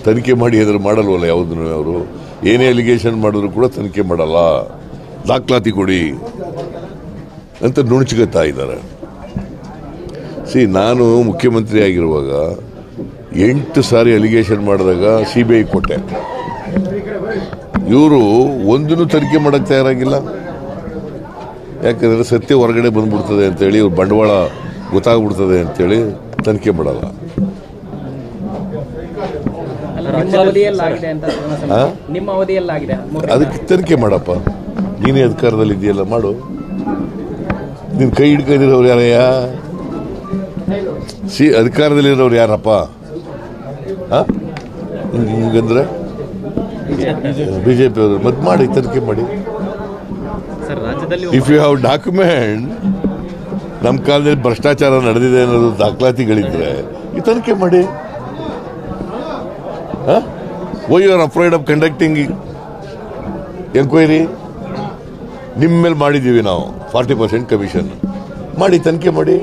ತನಿಖೆ ಮಾಡಿ ಅದ್ರ ಮಾಡಲ್ವಲ್ಲ ಯಾವುದನ್ನು ಅವರು ಏನೇ ಅಲಿಗೇಷನ್ ಮಾಡಿದ್ರು ಕೂಡ ತನಿಖೆ ಮಾಡಲ್ಲ ದಾಖಲಾತಿ ಕೊಡಿ ಅಂತ ನುಣುಚ್ಕೊತಾ ಇದ್ದಾರೆ ಸಿ ನಾನು ಮುಖ್ಯಮಂತ್ರಿ ಆಗಿರುವಾಗ ಎಂಟು ಸಾರಿ ಅಲಿಗೇಷನ್ ಮಾಡಿದಾಗ ಸಿ ಬಿ ಐ ಕೊಟ್ಟೆ ಇವರು ಒಂದನ್ನು ತನಿಖೆ ಮಾಡಕ್ಕೆ ತಯಾರಾಗಿಲ್ಲ ಯಾಕಂದ್ರೆ ಸತ್ಯ ಹೊರಗಡೆ ಬಂದ್ಬಿಡ್ತದೆ ಅಂತೇಳಿ ಇವ್ರ ಬಂಡವಾಳ ಗೊತ್ತಾಗ್ಬಿಡ್ತದೆ ಅಂತೇಳಿ ತನಿಖೆ ಮಾಡಲ್ಲ ನಿಮ್ಮ ಅವಧಿಯಲ್ಲಾಗಿದೆ ಅಂತ ಹಾ? ನಿಮ್ಮ ಅವಧಿಯಲ್ಲಾಗಿದೆ ಮೂರು ಅದಕ್ಕೆ ತನಿಖೆ ಮಾಡಪ್ಪ ನೀನೇ ಅಧಿಕಾರದಲ್ಲಿ ಇದೆಯಲ್ಲ ಮಾಡು ನಿನ್ ಕೈ ಹಿಡ್ಕೊಂಡಿರೋರು ಯಾರಯ್ಯ ಸಿ ಅಧಿಕಾರದಲ್ಲಿರೋರು ಯಾರಪ್ಪ ಆ? ಹಿಂಗ್- ಹಿಂಗಂದ್ರೆ ಬಿಜೆಪಿ ಅವರು ಮತ್ತೆ ಮಾಡಿ ತನಿಖೆ ಮಾಡಿ ಸರ್ ರಾಜ್ಯದಲ್ಲಿ ಇಫ್ ಯು ಹ್ಯಾವ್ ಡಾಕ್ಯುಮೆಂಟ್ ನಮ್ಮ ಕಾಲದಲ್ಲಿ ಭ್ರಷ್ಟಾಚಾರ ನಡೆದಿದೆ ಅನ್ನೋದು ದಾಖಲಾತಿಗಳಿದ್ರೆ ಈ ತನಿಖೆ ಮಾಡಿ why you are afraid of conducting enquiry ನಿಮ್ಮ ಮೇಲೆ ಮಾಡಿದ್ದೀವಿ ನಾವು ಫಾರ್ಟಿ ಪರ್ಸೆಂಟ್ ಕಮಿಷನ್ ಮಾಡಿ ತನಿಖೆ ಮಾಡಿ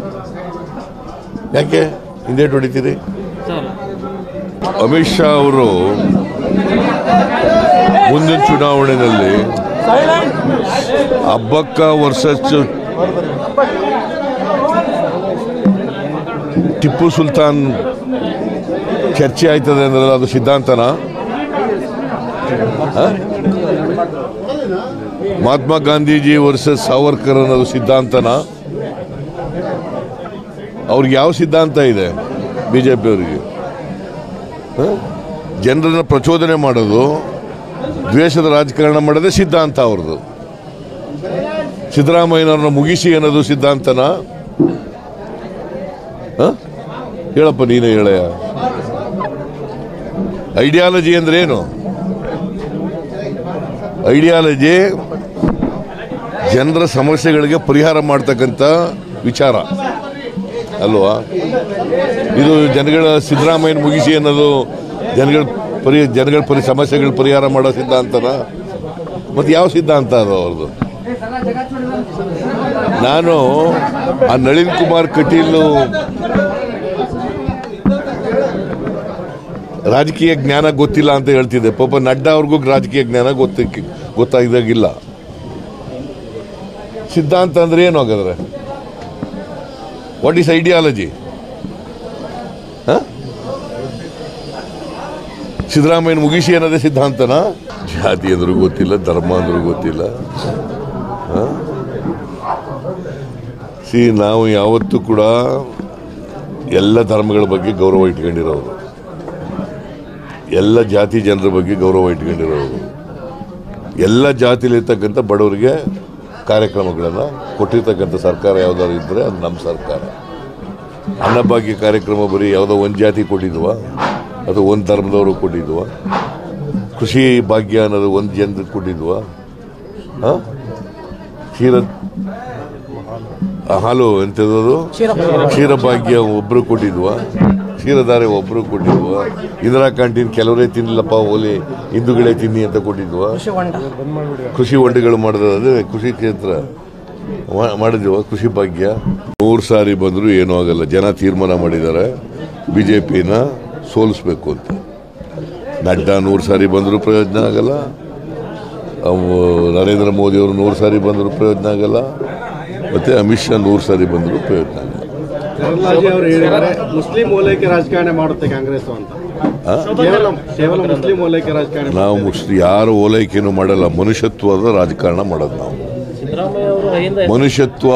ಯಾಕೆ ಹಿಂದೇಟ್ ಹೊಡಿತೀರಿ ಸರ್ ಅಮಿತ್ ಶಾ ಅವರು ಮುಂದಿನ ಚುನಾವಣೆಯಲ್ಲಿ ಹಬ್ಬಕ್ಕ ವರ್ಸಸ್ ಟಿಪ್ಪು ಸುಲ್ತಾನ್ ಚರ್ಚೆ ಆಯ್ತದೆ ಅಂದ್ರೆ ಅದು ಸಿದ್ಧಾಂತನ ಹ? ಮಹಾತ್ಮ ಗಾಂಧೀಜಿ ವರ್ಸಸ್ ಸಾವರ್ಕರ್ ಅನ್ನೋದು ಸಿದ್ಧಾಂತನ ಅವ್ರಿಗೆ ಯಾವ ಸಿದ್ಧಾಂತ ಇದೆ ಬಿಜೆಪಿ ಅವರಿಗೆ ಜನರನ್ನ ಪ್ರಚೋದನೆ ಮಾಡೋದು ದ್ವೇಷದ ರಾಜಕಾರಣ ಮಾಡೋದೇ ಸಿದ್ಧಾಂತ ಅವ್ರದ್ದು ಸಿದ್ದರಾಮಯ್ಯನವ್ರನ್ನ ಮುಗಿಸಿ ಅನ್ನೋದು ಸಿದ್ಧಾಂತನ ಹ? ಹೇಳಪ್ಪ ನೀನೇ ಹೇಳಯ್ಯ ಐಡಿಯಾಲಜಿ ಅಂದ್ರೆ ಏನು ಐಡಿಯಾಲಜಿ ಜನರ ಸಮಸ್ಯೆಗಳಿಗೆ ಪರಿಹಾರ ಮಾಡ್ತಕ್ಕಂಥ ವಿಚಾರ ಅಲ್ವಾ ಇದು ಜನಗಳ ಸಿದ್ದರಾಮಯ್ಯನ ಮುಗಿಸಿ ಅನ್ನೋದು ಜನಗಳ ಪರಿ ಜನಗಳ ಪರಿ ಸಮಸ್ಯೆಗಳ ಪರಿಹಾರ ಮಾಡೋ ಸಿದ್ಧಾಂತನ ಮತ್ತೆ ಯಾವ ಸಿದ್ಧಾಂತ ಅದು ಅವ್ರದ್ದು ನಾನು ಆ ನಳಿನ್ ಕುಮಾರ್ ಕಟೀಲ್ ರಾಜಕೀಯ ಜ್ಞಾನ ಗೊತ್ತಿಲ್ಲ ಅಂತ ಹೇಳ್ತಿದ್ದೆ ಪಾಪ ನಡ್ಡಾ ಅವ್ರಿಗೂ ರಾಜಕೀಯ ಜ್ಞಾನ ಗೊತ್ತ ಗೊತ್ತಾಗಿದ್ದಾಗಿಲ್ಲ ಸಿದ್ಧಾಂತ ಅಂದ್ರೆ ಏನು ಹಾಗಾದ್ರೆ ವಾಟ್ ಈಸ್ ಐಡಿಯಾಲಜಿ ಸಿದ್ದರಾಮಯ್ಯನ ಮುಗಿಸಿ ಅನ್ನೋದೇ ಸಿದ್ಧಾಂತನ ಜಾತಿ ಅಂದ್ರೂ ಗೊತ್ತಿಲ್ಲ ಧರ್ಮ ಅಂದ್ರೂ ಗೊತ್ತಿಲ್ಲ ಸಿ ನಾವು ಯಾವತ್ತೂ ಕೂಡ ಎಲ್ಲ ಧರ್ಮಗಳ ಬಗ್ಗೆ ಗೌರವ ಇಟ್ಕೊಂಡಿರೋರು ಎಲ್ಲ ಜಾತಿ ಜನರ ಬಗ್ಗೆ ಗೌರವ ಇಟ್ಕೊಂಡಿರೋರು ಎಲ್ಲ ಜಾತಿಲಿರ್ತಕ್ಕಂಥ ಬಡವರಿಗೆ ಕಾರ್ಯಕ್ರಮಗಳನ್ನು ಕೊಟ್ಟಿರ್ತಕ್ಕಂಥ ಸರ್ಕಾರ ಯಾವ್ದಾದ್ರು ಇದ್ದರೆ ಅದು ನಮ್ಮ ಸರ್ಕಾರ ಅನ್ನಭಾಗ್ಯ ಕಾರ್ಯಕ್ರಮ ಬರೀ ಯಾವುದೋ ಒಂದು ಜಾತಿ ಕೊಟ್ಟಿದ್ವಾ ಅದು ಒಂದು ಧರ್ಮದವರು ಕೊಟ್ಟಿದ್ವಾ ಕೃಷಿ ಭಾಗ್ಯ ಅನ್ನೋದು ಒಂದು ಜನರಿಗೆ ಕೊಟ್ಟಿದ್ವಾ ಹಾಂ ಕ್ಷೀರ ಆ, ಹಾಲು ಎಂಥದ್ದು ಕ್ಷೀರಭಾಗ್ಯ ಒಬ್ರು ಕೊಟ್ಟಿದ್ವಾ ಕ್ಷೀರಧಾರೆ ಒಬ್ರು ಕೊಟ್ಟಿದ್ವಾ ಇಂದಿರಾ ಕ್ಯಾಂಟೀನ್ ಕೆಲವರೇ ತಿನ್ನಲಪ್ಪ ಓಲಿ ಹಿಂದೂಗಳೇ ತಿನ್ನಿ ಅಂತ ಕೊಟ್ಟಿದ್ವಾ ಕೃಷಿ ಹೊಂಡಗಳು ಮಾಡಿದ್ರೆ ಅದೇ ಕೃಷಿ ಕ್ಷೇತ್ರ ಮಾ- ಮಾಡಿದ್ವ ಕೃಷಿ ಭಾಗ್ಯ ಮೂರು ಸಾರಿ ಬಂದರೂ ಏನೂ ಆಗಲ್ಲ ಜನ ತೀರ್ಮಾನ ಮಾಡಿದ್ದಾರೆ ಬಿಜೆಪಿನ ಸೋಲಿಸ್ಬೇಕು ಅಂತ ನಡ್ಡಾ ನೂರು ಸಾರಿ ಬಂದರೂ ಪ್ರಯೋಜನ ಆಗಲ್ಲ ಅವು ನರೇಂದ್ರ ಮೋದಿ ಅವರು ನೂರು ಸಾರಿ ಬಂದರೂ ಪ್ರಯೋಜನ ಆಗಲ್ಲ ಮತ್ತೆ ಅಮಿತ್ ಶಾ ನೂರು ಸಾರಿ ಬಂದರೂ ಪ್ರಯೋಜನ ಆಗಲ್ಲ ಕರುಣಾಜಿ ಅವರು ಹೇಳಿದ್ದಾರೆ ಮುಸ್ಲಿಂ ಓಲೈಕೆ ರಾಜಕಾರಣ ಮಾಡುತ್ತೆ ಕಾಂಗ್ರೆಸ್ ಅಂತ ಆ? ಕೇವಲ ಕೇವಲ ಮುಸ್ಲಿಂ ಓಲೈಕೆ ರಾಜಕಾರಣ ನಾವು ಮುಸ್ಲಿ ಯಾರು ಓಲೈಕೆನೂ ಮಾಡಲ್ಲ ಮನುಷ್ಯತ್ವದ ರಾಜಕಾರಣ ಮಾಡೋದು ನಾವು ಸಿದ್ದರಾಮಯ್ಯ ಅವರು ಹಿಂದೆ ಮನುಷ್ಯತ್ವ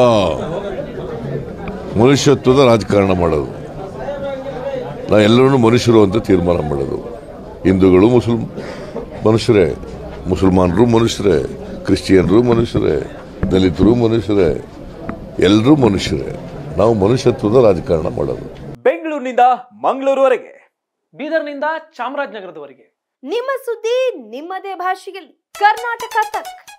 ಮನುಷ್ಯತ್ವದ ರಾಜಕಾರಣ ಮಾಡೋದು ನಾವು ಎಲ್ಲರೂ ಮನುಷ್ಯರು ಅಂತ ತೀರ್ಮಾನ ಮಾಡೋದು ಹಿಂದೂಗಳು ಮುಸ್ಲಿಂ ಮನುಷ್ಯರೇ ಮುಸಲ್ಮಾನರು ಮನುಷ್ಯರೇ ಕ್ರಿಶ್ಚಿಯನ್ರು ಮನುಷ್ಯರೇ ದಲಿತರು ಮನುಷ್ಯರೇ ಎಲ್ಲರೂ ಮನುಷ್ಯರೇ ನಾವು ಮನುಷ್ಯತ್ವದ ರಾಜಕಾರಣ ಮಾಡೋದು ಬೆಂಗಳೂರಿನಿಂದ ಮಂಗಳೂರುವರೆಗೆ ಬೀದರ್ನಿಂದ ಚಾಮರಾಜನಗರದವರೆಗೆ ನಿಮ್ಮ ಸುದ್ದಿ ನಿಮ್ಮದೇ ಭಾಷೆಯಲ್ಲಿ ಕರ್ನಾಟಕ ತಕ್